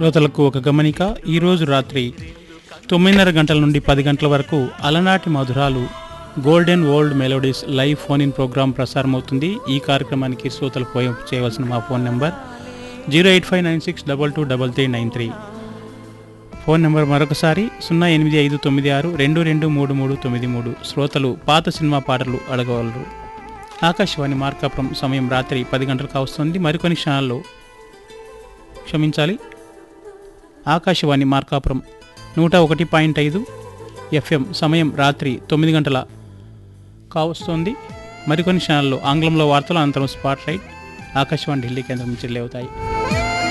శ్రోతలకు ఒక గమనిక ఈరోజు రాత్రి తొమ్మిదిన్నర గంటల నుండి పది గంటల వరకు అలనాటి మధురాలు golden world melodies live phone in program ప్రసారమవుతుంది ఈ కార్యక్రమానికి శ్రోతలు ఫోన్ చేయవలసిన మా phone number zero eight five nine six double two double three nine three phone number మరొకసారి సున్నా ఎనిమిది ఐదు తొమ్మిది ఆరు రెండు రెండు మూడు మూడు తొమ్మిది మూడు శ్రోతలు పాత సినిమా పాటలు అడగగలరు ఆకాశవాణి మార్కాపురం సమయం రాత్రి పది గంటలకు వస్తుంది మరికొన్ని క్షణాల్లో క్షమించాలి ఆకాశవాణి మార్కాపురం నూట ఒకటి పాయింట్ ఐదు ఎఫ్ఎం సమయం రాత్రి తొమ్మిది గంటల కావస్తోంది మరికొన్ని క్షణాల్లో ఆంగ్లంలో వార్తలు అనంతరం స్పాట్ రైట్ ఆకాశవాణి ఢిల్లీ కేంద్రం నుంచి అవుతాయి